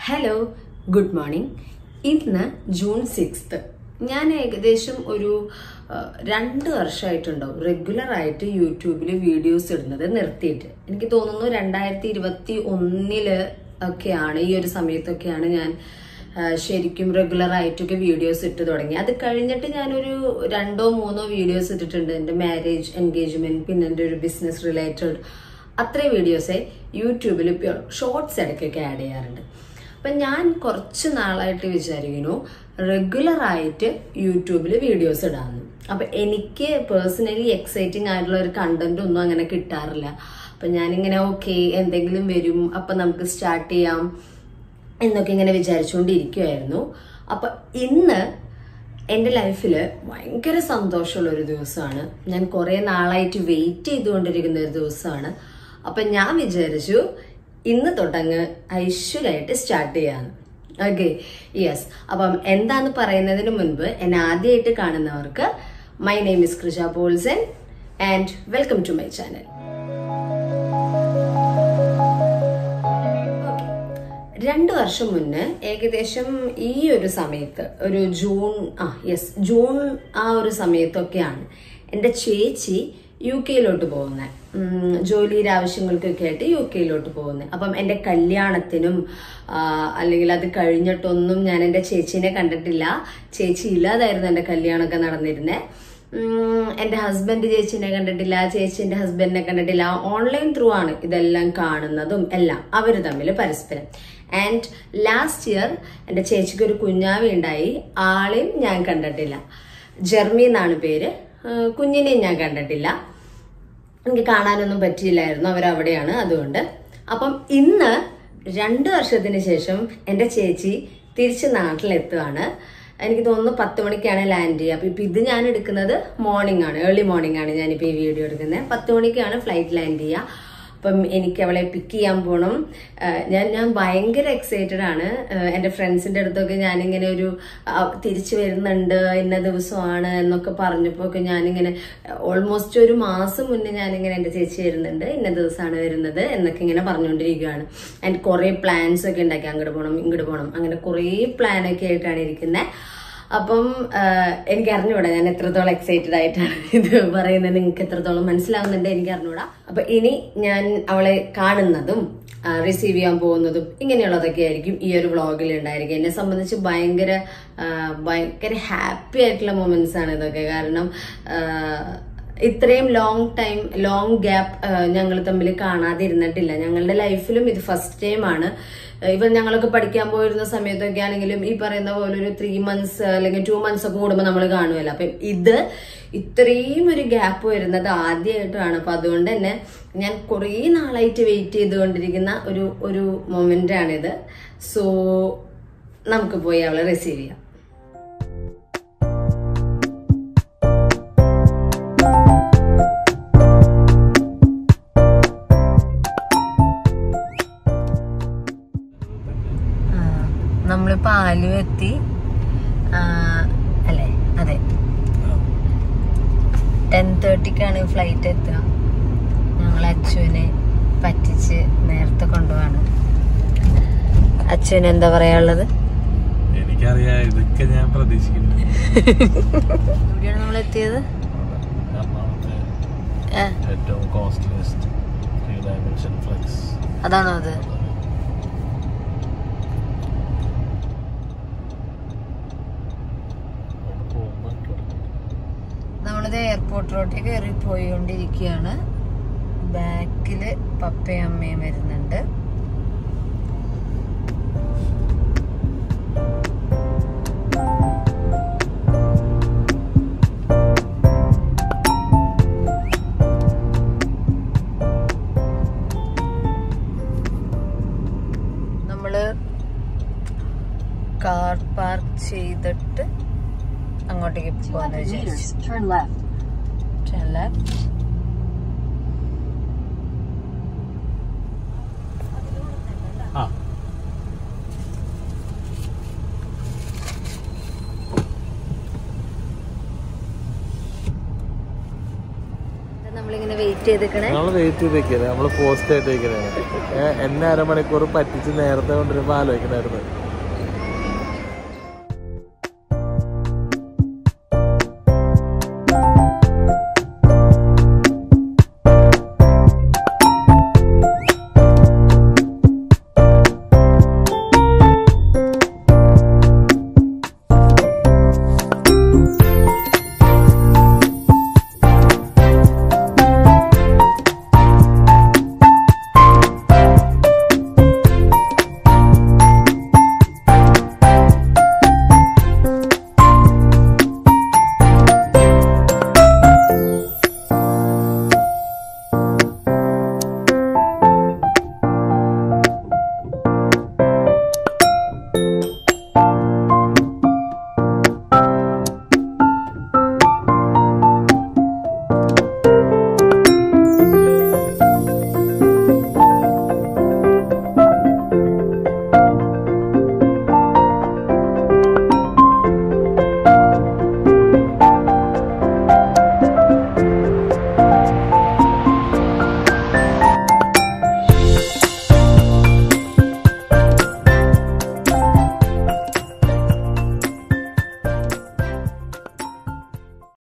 Hello good morning ഇന്ന് June sixth ഞാൻ ഏകദേശം ഒരു ആ, രണ്ട് വർഷമായിട്ടുണ്ടാവും റെഗുലർ ആയിട്ട് യൂട്യൂബിൽ വീഡിയോസ് ഇടുന്നത് നിർത്തിയിട്ട് എനിക്ക് തോന്നുന്നു രണ്ടായിരത്തി ഇരുപത്തി ഒന്നില് ഒക്കെയാണ് ഈ ഒരു സമയത്തൊക്കെയാണ് ഞാൻ ആ, ശരിക്കും റെഗുലർ ആയിട്ടൊക്കെ വീഡിയോസ് ഇട്ട് തുടങ്ങി അത് കഴിഞ്ഞിട്ട് ഞാനൊരു രണ്ടോ മൂന്നോ വീഡിയോസ് ഇട്ടിട്ടുണ്ട് എൻ്റെ മാരേജ് എൻഗേജ്മെന്റ് പിന്നെ എൻ്റെ ഒരു ബിസിനസ് റിലേറ്റഡ് അത്രയും വീഡിയോസേ യൂട്യൂബിൽ ഷോർട്സ് ഇടയ്ക്കൊക്കെ ആഡ് ചെയ്യാറുണ്ട് അപ്പം ഞാൻ കുറച്ച് നാളായിട്ട് വിചാരിക്കുന്നു റെഗുലർ ആയിട്ട് യൂട്യൂബിൽ വീഡിയോസ് ഇടാമെന്ന് അപ്പം എനിക്ക് പേഴ്സണലി എക്സൈറ്റിംഗ് ആയിട്ടുള്ള ഒരു കണ്ടന്റ് ഒന്നും അങ്ങനെ കിട്ടാറില്ല അപ്പം ഞാനിങ്ങനെ ഓക്കെ എന്തെങ്കിലും വരും അപ്പം നമുക്ക് സ്റ്റാർട്ട് ചെയ്യാം എന്നൊക്കെ ഇങ്ങനെ വിചാരിച്ചുകൊണ്ടിരിക്കുമായിരുന്നു അപ്പം ഇന്ന് എൻ്റെ ലൈഫിൽ ഭയങ്കര സന്തോഷമുള്ള ഒരു ദിവസമാണ് ഞാൻ കുറേ നാളായിട്ട് വെയിറ്റ് ചെയ്തുകൊണ്ടിരിക്കുന്ന ഒരു ദിവസമാണ് അപ്പം ഞാൻ വിചാരിച്ചു ഇന്ന് തൊട്ടങ്ങ് ഐശ്വര്യമായിട്ട് സ്റ്റാർട്ട് ചെയ്യാന്ന് ഓക്കെ യെസ് അപ്പം എന്താന്ന് പറയുന്നതിന് മുൻപ് എന്നെ ആദ്യമായിട്ട് കാണുന്നവർക്ക് my name is Krisha Paulson and welcome to my channel രണ്ട് വർഷം മുന്നേ ഏകദേശം ഈ ഒരു സമയത്ത് ഒരു ജൂൺ ആ യെസ് ജൂൺ ആ ഒരു സമയത്തൊക്കെയാണ് എൻ്റെ ചേച്ചി യു കെയിലോട്ട് പോകുന്നത് ജോലിയുടെ ആവശ്യങ്ങൾക്കൊക്കെ ആയിട്ട് യു കെയിലോട്ട് പോകുന്നത് അപ്പം എൻ്റെ കല്യാണത്തിനും ആ, അല്ലെങ്കിൽ അത് കഴിഞ്ഞിട്ടൊന്നും ഞാൻ എൻ്റെ ചേച്ചീനെ കണ്ടിട്ടില്ല ചേച്ചി ഇല്ലാതായിരുന്നു എൻ്റെ കല്യാണമൊക്കെ നടന്നിരുന്നത് ഉം, എന്റെ ഹസ്ബൻഡ് ചേച്ചിനെ കണ്ടിട്ടില്ല ചേച്ചിന്റെ ഹസ്ബൻഡിനെ കണ്ടിട്ടില്ല ഓൺലൈൻ ത്രൂ ആണ് ഇതെല്ലാം കാണുന്നതും എല്ലാം അവര് തമ്മിൽ പരസ്പരം ആൻഡ് ലാസ്റ്റ് ഇയർ എന്റെ ചേച്ചിക്ക് ഒരു കുഞ്ഞാവി ഉണ്ടായി ആളെയും ഞാൻ കണ്ടിട്ടില്ല ജെർമി എന്നാണ് പേര് ഏഹ് കുഞ്ഞിനെയും ഞാൻ കണ്ടിട്ടില്ല എനിക്ക് കാണാനൊന്നും പറ്റിയില്ലായിരുന്നു അവരവിടെയാണ് അതുകൊണ്ട് അപ്പം ഇന്ന് രണ്ട് വർഷത്തിന് ശേഷം എൻ്റെ ചേച്ചി തിരിച്ച് നാട്ടിലെത്തുകയാണ് എനിക്ക് തോന്നുന്നു പത്ത് മണിക്കാണ് ലാൻഡ് ചെയ്യുക അപ്പം ഇപ്പം ഇത് ഞാൻ എടുക്കുന്നത് മോർണിംഗ് ആണ് ഏർലി മോർണിംഗ് ആണ് ഞാനിപ്പോൾ ഈ വീഡിയോ എടുക്കുന്നത് പത്ത് മണിക്കാണ് ഫ്ലൈറ്റ് ലാൻഡ് ചെയ്യുക അപ്പം എനിക്ക് അവളെ പിക്ക് ചെയ്യാൻ പോകണം ആഹ് ഞാൻ ഞാൻ ഭയങ്കര എക്സൈറ്റഡ് ആണ് ആഹ് എൻ്റെ ഫ്രണ്ട്സിൻ്റെ അടുത്തൊക്കെ ഞാനിങ്ങനെ ഒരു ആഹ് തിരിച്ചു വരുന്നുണ്ട് ഇന്ന ദിവസമാണ് എന്നൊക്കെ പറഞ്ഞപ്പോൾ ഒക്കെ ഞാനിങ്ങനെ ഓൾമോസ്റ്റ് ഒരു മാസം മുന്നേ ഞാനിങ്ങനെ എൻ്റെ ചേച്ചി വരുന്നുണ്ട് ഇന്ന ദിവസമാണ് വരുന്നത് എന്നൊക്കെ ഇങ്ങനെ പറഞ്ഞുകൊണ്ടിരിക്കുകയാണ് ആൻഡ് കുറേ പ്ലാൻസ് ഒക്കെ ഉണ്ടാക്കി അങ്ങോട്ട് പോകണം ഇങ്ങോട്ട് പോകണം അങ്ങനെ കുറേ പ്ലാനൊക്കെ ആയിട്ടാണ് ഇരിക്കുന്നത് അപ്പം ആഹ് എനിക്ക് അറിഞ്ഞൂടാ ഞാൻ എത്രത്തോളം എക്സൈറ്റഡ് ആയിട്ടാണ് ഇത് പറയുന്നത് നിങ്ങൾക്ക് എത്രത്തോളം മനസ്സിലാവുന്നുണ്ട് എനിക്ക് അറിഞ്ഞൂടാ അപ്പൊ ഇനി ഞാൻ അവളെ കാണുന്നതും റിസീവ് ചെയ്യാൻ പോകുന്നതും ഇങ്ങനെയുള്ളതൊക്കെ ആയിരിക്കും ഈ ഒരു വ്ളോഗിൽ ഉണ്ടായിരിക്കും എന്നെ സംബന്ധിച്ച് ഭയങ്കര ആഹ് ഭയങ്കര ഹാപ്പി ആയിട്ടുള്ള മൊമെന്റ്സ് ആണ് ഇതൊക്കെ കാരണം ആഹ് ഇത്രയും ലോങ് ടൈം ലോങ് ഗ്യാപ്പ് ഞങ്ങൾ തമ്മിൽ കാണാതിരുന്നിട്ടില്ല ഞങ്ങളുടെ ലൈഫിലും ഇത് ഫസ്റ്റ് ടൈം ആണ് ഇവൻ ഞങ്ങളൊക്കെ പഠിക്കാൻ പോയിരുന്ന സമയത്തൊക്കെ ആണെങ്കിലും ഈ പറയുന്ന പോലെ ഒരു ത്രീ മന്ത്സ് അല്ലെങ്കിൽ ടു മന്ത്സ് ഒക്കെ കൂടുമ്പോൾ നമ്മൾ കാണുമല്ലോ അപ്പം ഇത് ഇത്രയും ഒരു ഗ്യാപ്പ് വരുന്നത് ആദ്യമായിട്ടാണ് അപ്പൊ അതുകൊണ്ട് തന്നെ ഞാൻ കുറേ നാളായിട്ട് വെയിറ്റ് ചെയ്തുകൊണ്ടിരിക്കുന്ന ഒരു ഒരു മൊമെന്റ് ആണിത് സോ നമുക്ക് പോയി അവളെ റിസീവ് ചെയ്യാം നമ്മളിപ്പോ ആലു എത്തി അല്ലേ അതെ ടെൻ തേർട്ടിക്കാണ് ഫ്ലൈറ്റ് എത്തുക ഞങ്ങൾ അച്ചുവിനെ പറ്റിച്ച് നേരത്തെ കൊണ്ടുപോവാണ് അച്ചുവിന് എന്താ പറയാനുള്ളത് എനിക്കറിയാം ഇതൊക്കെ ഞാൻ പ്രതീക്ഷിക്കുന്നു എവിടെയാണ് നമ്മൾ എത്തിയത് എറണാകുളത്തെ ഏ, ഏറ്റവും കോസ്റ്റ്ലിയസ്റ്റ് ത്രീ ഡയമെൻഷൻ ഫ്ലെക്സ് അതാണോ അത് നമ്മളിത് എയർപോർട്ട് റോഡിൽ കയറി പോയിക്കൊണ്ടിരിക്കുകയാണ് ബാക്കില് പപ്പയും അമ്മയും വരുന്നുണ്ട് നമ്മള് കാർ പാർക്ക് ചെയ്തിട്ട് അങ്ങോട്ടേക്ക് പോകാന്ന് 200 വിചാരിച്ചു meters, turn left. Turn left. ആ നമ്മളിങ്ങനെ വെയിറ്റ് വെയിറ്റ് ചെയ്തിക്കണേ നമ്മൾ വെയിറ്റ് ചെയ്ത് വെക്കുന്നത് നമ്മള് പോസ്റ്റ് ആയിട്ട് വെക്കുന്നത് എന്നെ അരമണിക്കൂർ പറ്റിച്ച് നേരത്തെ കൊണ്ടുവരുമ്പോ ആലോചിക്കണായിരുന്നു